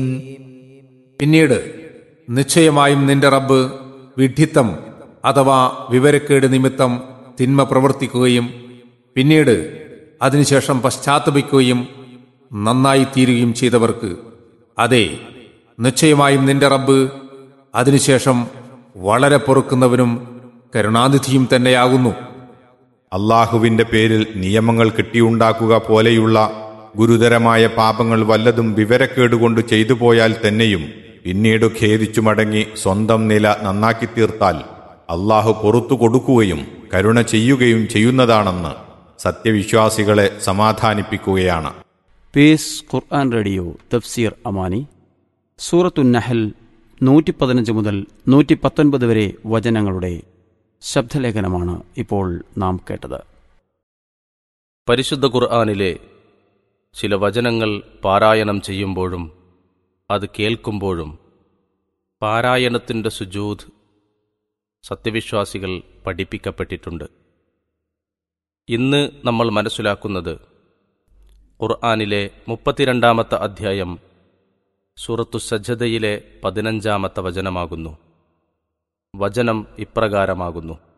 പിന്നീട് നിശ്ചയമായും നിന്റെ റബ്ബ് വിഡ്ഢിത്തം അഥവാ വിവരക്കേട് നിമിത്തം തിന്മ പ്രവർത്തിക്കുകയും പിന്നീട് അതിനുശേഷം പശ്ചാത്തപിക്കുകയും നന്നായി തീരുകയും ചെയ്തവർക്ക് അതെ നിശ്ചയമായും നിന്റെ റബ്ബ് അതിനുശേഷം വളരെ പൊറുക്കുന്നവനും കരുണാനിധിയും തന്നെയാകുന്നു അള്ളാഹുവിന്റെ പേരിൽ നിയമങ്ങൾ കിട്ടിയുണ്ടാക്കുക പോലെയുള്ള ഗുരുതരമായ പാപങ്ങൾ വല്ലതും വിവരക്കേടുകൊണ്ട് ചെയ്തു പോയാൽ തന്നെയും പിന്നീട് ഖേദിച്ചു മടങ്ങി സ്വന്തം നില നന്നാക്കി തീർത്താൽ അള്ളാഹു പൊറത്തു കൊടുക്കുകയും കരുണ ചെയ്യുകയും ചെയ്യുന്നതാണെന്ന് സത്യവിശ്വാസികളെ സമാധാനിപ്പിക്കുകയാണ് പേസ് ഖുർആൻ റേഡിയോ തഫ്സീർ അമാനി സൂറത്തുന്നഹൽ നൂറ്റി പതിനഞ്ച് മുതൽ നൂറ്റി പത്തൊൻപത് വരെ വചനങ്ങളുടെ ശബ്ദലേഖനമാണ് ഇപ്പോൾ നാം കേട്ടത് പരിശുദ്ധ ഖുർആാനിലെ ചില വചനങ്ങൾ പാരായണം ചെയ്യുമ്പോഴും അത് കേൾക്കുമ്പോഴും പാരായണത്തിൻ്റെ സുജൂത് സത്യവിശ്വാസികൾ പഠിപ്പിക്കപ്പെട്ടിട്ടുണ്ട് ഇന്ന് നമ്മൾ മനസ്സിലാക്കുന്നത് ഖുർആാനിലെ മുപ്പത്തിരണ്ടാമത്തെ അധ്യായം സൂറത്തു സജ്ജതയിലെ പതിനഞ്ചാമത്തെ വചനമാകുന്നു വചനം ഇപ്രകാരമാകുന്നു